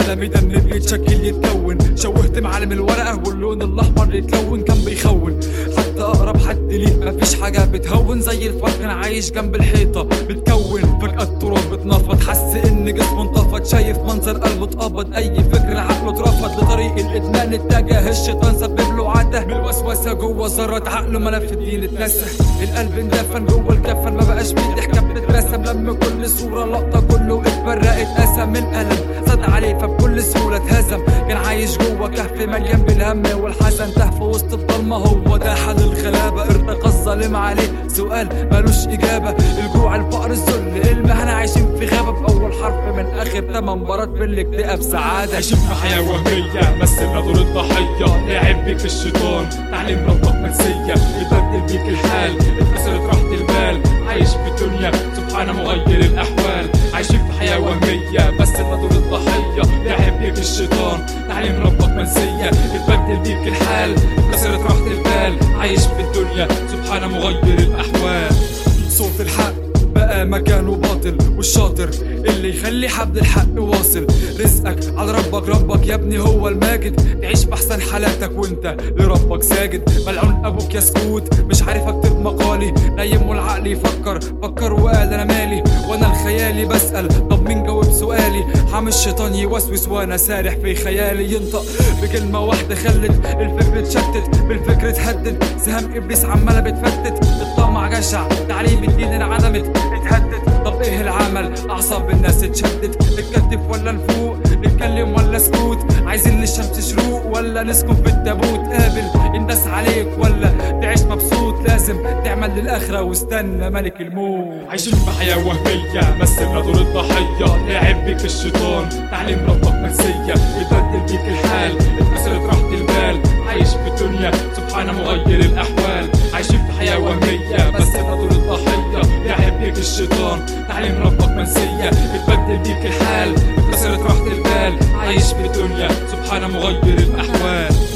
عالمي ده من بيتشكل يتكون شوهت معالم الورقة واللون الأحمر يتلون كان بيخون حتى أقرب حد ليه مفيش حاجة بتهون زي الفرق كان عايش جنب الحيطة بتكون فجأة التراب اتنفض حس إن جسمه انتفض شايف منظر قلبه اتقبض أي فكر عقله اترفض لطريق الإدمان اتجه الشيطان سبب له عادة بالوسوسة جوه ذرة عقله ملف الدين اتنسى القلب اندفن جوه الكفن ما بقاش فيه ضحكة بتترسم لما كل صورة لقطة كله اتبرق اتقسم الألم زاد عليه فبكل سهولة اتهزم كان عايش جوه كهف مليان بالهم والحزن تاه في وسط الضلمة هو ده حل الغلابة ارتقى الظالم عليه سؤال ملوش إجابة الجوع الفقر الذل المهنة عايشين في غابة بأول حرف من آخر تمن مرات بالاكتئاب سعادة عايشين في حياة وهمية مثلنا دور الضحية لعب بيك الشيطان تعليم ربك منسية يبدل بيك الحال اتكسرت راحة البال عايش في دنيا سبحان مغير الأحوال عايشين في حياة وهمية مثلنا دور الضحية لعب بيك الشيطان تعليم ربك منسية يتبدل بيك الحال اتكسرت راحة البال عايش في الدنيا سبحان مغير الأحوال صوت الحق بقى مكانه باطل والشاطر اللي يخلي حبل الحق واصل رزقك على ربك ربك يا ابني هو الماجد تعيش بأحسن حالاتك وانت لربك ساجد ملعون ابوك يا سكوت مش عارف اكتب مقالي نايم والعقل يفكر فكر وقال انا مالي وانا الخيالي بسأل طب مين جاوب سؤالي حام الشيطان يوسوس وانا سارح في خيالي ينطق بكلمة واحدة خلت الفكر اتشتت بالفكر اتهدد سهام ابليس عمالة بتفتت الطمع جشع تعليم الدين انعدمت اتهدد طب ايه العمل اعصاب الناس اتشدد نتكتف ولا نفوق نتكلم ولا سكوت عايزين للشمس شروق ولا نسكن في التابوت قابل الناس عليك ولا تعيش مبسوط لازم تعمل للاخرة واستنى ملك الموت عايشين في حياة وهمية مثلنا دور الضحية لعب بيك الشيطان تعليم ربك منسية يبدل بيك الحال اتكسرت راحة البال عايش في الدنيا سبحان مغير الأحوال عايشين في حياة وهمية مثلنا دور الضحية لعب بيك الشيطان تعليم ربك منسية يتبدل بيك الحال اتكسرت راحة البال عايش في الدنيا سبحان مغير الأحوال